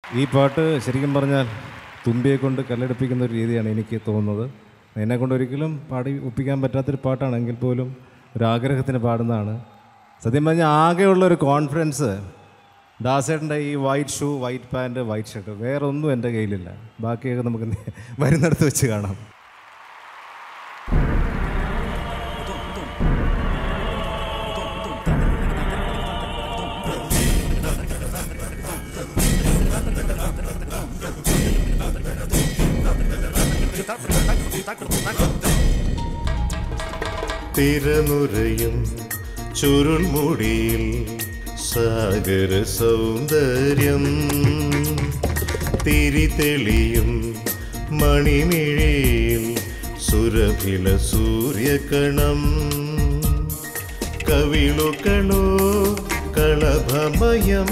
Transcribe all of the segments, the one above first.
ഈ പാട്ട് ശരിക്കും പറഞ്ഞാൽ തുമ്പിയെ കൊണ്ട് കല്ലെടുപ്പിക്കുന്ന ഒരു രീതിയാണ് എനിക്ക് തോന്നുന്നത് എന്നെ കൊണ്ട് ഒരിക്കലും പാടി ഒപ്പിക്കാൻ പറ്റാത്തൊരു പാട്ടാണെങ്കിൽ പോലും ഒരു ആഗ്രഹത്തിന് പാടുന്നതാണ് സത്യം പറഞ്ഞാൽ ആകെയുള്ള ഒരു കോൺഫിഡൻസ് ദാസേട്ടൻ്റെ ഈ white shoe white pant white shirt വേറെ ഒന്നും എൻ്റെ കയ്യിലില്ല ബാക്കിയൊക്കെ നമുക്ക് നേ- വരുന്നിടത്ത് വെച്ച് കാണാം തിരനുരയും ചുരുൾമുടിയിൽ സാഗര സൗന്ദര്യം തിരിതെളിയും മണിമിഴിയിൽ സുരഭില സൂര്യകണം കവിളുകളോ കളഭമയം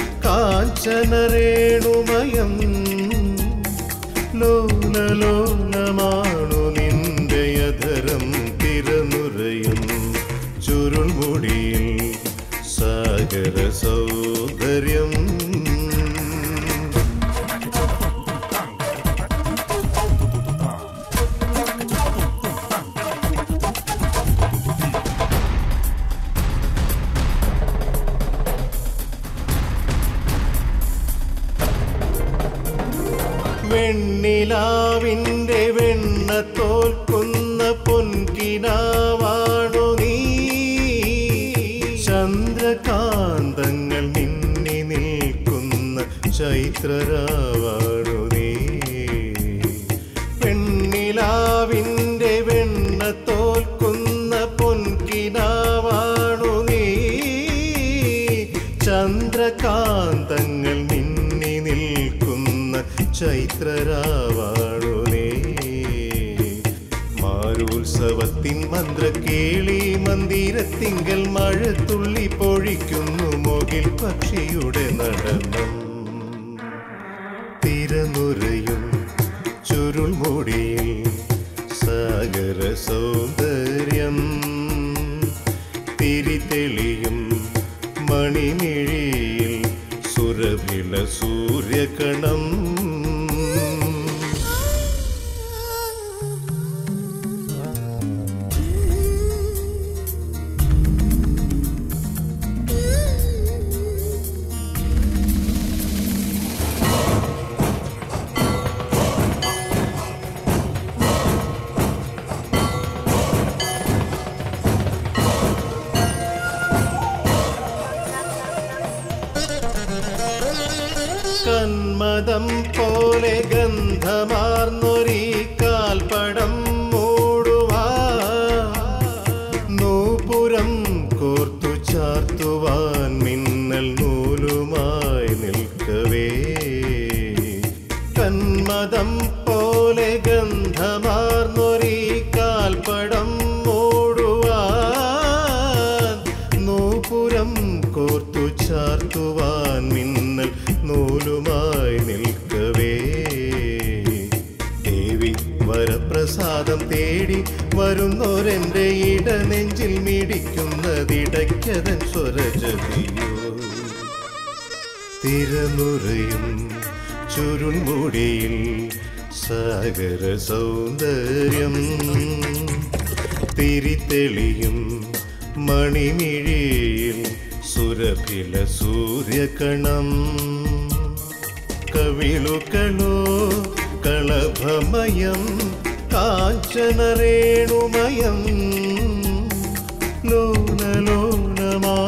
കാഞ്ചനരേണുമയം ലോലലോലമാണു നിന്റെ അധരം തിരനുരയും ചുരുൾമുടിയിൽ സാഗര സൗന്ദര്യം വെണ്ണിലാവിൻ്റെ വെണ്ണ തോൽക്കുന്ന പൊൻകിനാവാണു നീ ചന്ദ്രകാന്തങ്ങൾ മിന്നി നിൽക്കുന്ന ചൈത്രരാവാണു നീ വെണ്ണിലാവിൻ്റെ വെണ്ണ തോൽക്കുന്ന പൊൻകിനാവാണു നീ ചന്ദ്രകാന്തങ്ങൾ മിന്നി നിൽക്കുന്ന ചൈത്രരാവാണു നീ മാരോത്സവത്തിൻ മന്ത്രക്കേളി മന്ദിരത്തിങ്കൽ മഴ തുള്ളി പൊഴിക്കുന്നു മുകിൽ പക്ഷിയുടെ നടനം തിരനുരയും ചുരുൾമുടിയിൽ സാഗര സൗന്ദര്യം തിരിതെളിയും മണിമിഴിയിൽ സുരഭില സൂര്യകണം കന്മദം പോലെ ഗന്ധമാർന്നൊരീ കാൽപ്പടം മൂടുവാ നൂപുരം കോർത്തു ചാർത്തുവാൻ മിന്നൽ നൂലുമായി നിൽക്കവേ കന്മദം പോലെ ഗന്ധമാർന്നൊരീ കാൽപ്പടം മൂടുവാൻ നൂപുരം കോർത്തു ചാർത്തുവാൻ മിന്നൽ നൂലുമായി നിൽക്കവേ ദേവി വരപ്രസാദം തേടി വരുന്നോരെന്റെ ഇടനെഞ്ചിൽ മിടിക്കുന്നതിടയ്ക്കതൻ സ്വരജതിയോ തിരനുറയും ചുരുൾമുടിയിൽ സാഗര സൗന്ദര്യം തിരിതെളിയും മണിമിഴിയിൽ സുരഭില സൂര്യകണം കവിളുകളോ കളഭമയം കാഞ്ചനരേണുമയം ലോലലോലമാ